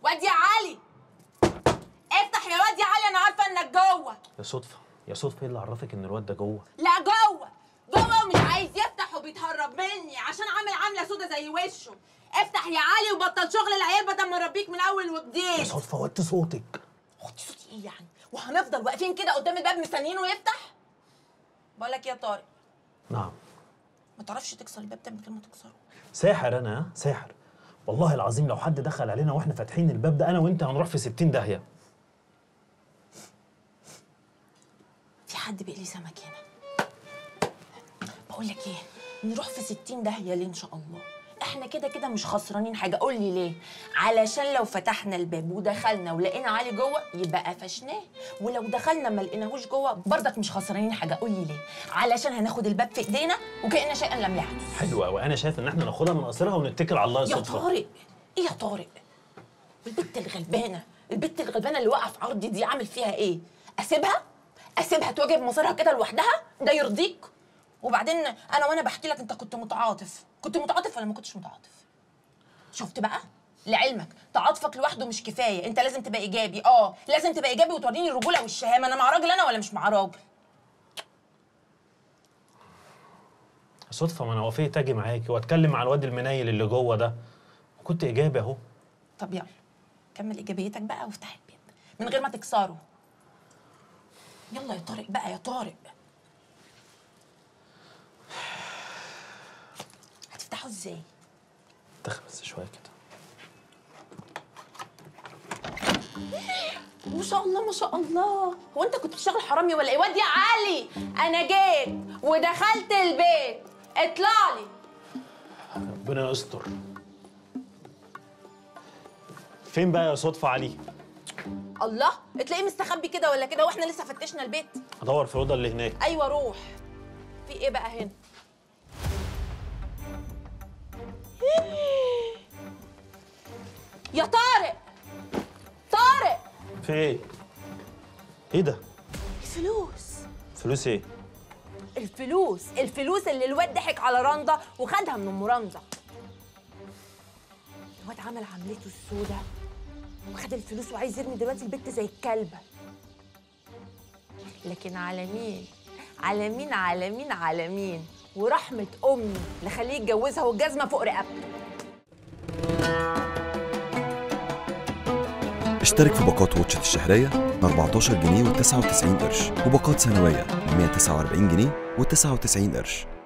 واد يا علي افتح يا واد يا علي انا عارفه انك جوه يا صدفه يا صدفه ايه اللي عرفك ان الواد ده جوه لا جوه جوه ومش عايز يفتح وبيتهرب مني عشان عامل عامله سودا زي وشه افتح يا علي وبطل شغل العيال بدل ما اربيك من اول يا وجديد صدفه وطي صوتك خدي صوتي ايه يعني وهنفضل واقفين كده قدام الباب مستنيينه يفتح بقول لك إيه يا طارق نعم ما تعرفش تكسر الباب ده من غير ما تكسره ساحر انا ها ساحر والله العظيم لو حد دخل علينا واحنا فاتحين الباب ده انا وانت هنروح في 60 داهيه في حد بيقلي سمك هنا بقول لك ايه نروح في 60 داهيه ليه ان شاء الله احنا كده كده مش خسرانين حاجه قول لي ليه علشان لو فتحنا الباب ودخلنا ولقينا علي جوه يبقى قفشناه ولو دخلنا ما لقيناهوش جوه برضك مش خسرانين حاجه قول لي ليه علشان هناخد الباب في ايدينا وكأن شيئا لم يحدث حلوه قوي انا شايف ان احنا ناخدها من قصرها ونتكل على الله يا يا صدفه طارق ايه يا طارق البت الغلبانه البت الغلبانه اللي واقعه في عرضي دي عامل فيها ايه اسيبها اسيبها تواجه بمصيرها كده لوحدها ده يرضيك وبعدين انا وانا بحكي لك انت كنت متعاطف كنت متعاطف ولا ما كنتش متعاطف شفت بقى لعلمك تعاطفك لوحده مش كفايه انت لازم تبقى ايجابي اه لازم تبقى ايجابي وتوريني الرجوله والشهامه انا مع راجل انا ولا مش مع راجل صدفه ما انا وافقت اجي معاكي واتكلم مع الواد المنيل اللي جوه ده وكنت ايجابي اهو طب يلا كمل ايجابيتك بقى وافتح الباب من غير ما تكسره يلا يا طارق بقى يا طارق هتفتحه ازاي اتخ بس شويه كده ما شاء الله ما شاء الله هو انت كنت بتشتغل حرامي ولا ايه واد يا علي انا جيت ودخلت البيت اطلع لي ربنا يستر فين بقى يا صدفه علي الله تلاقيه مستخبي كده ولا كده واحنا لسه فتشنا البيت ادور في الاوضه اللي هناك ايوه روح في ايه بقى هنا يا طارق طارق في ايه ايه ده الفلوس فلوس ايه الفلوس الفلوس اللي الواد ضحك على رندا وخدها من ام رندا الواد عمل عملته السودة وخد الفلوس وعايز يرمي دلوقتي البت زي الكلبة لكن على مين على مين على مين على مين ورحمة أمي لخليه يتجوزها والجزمة فوق رقبته اشترك في باقات واتشت الشهرية ب 14 جنيه و99 قرش وباقات سنوية ب 149 جنيه و99 قرش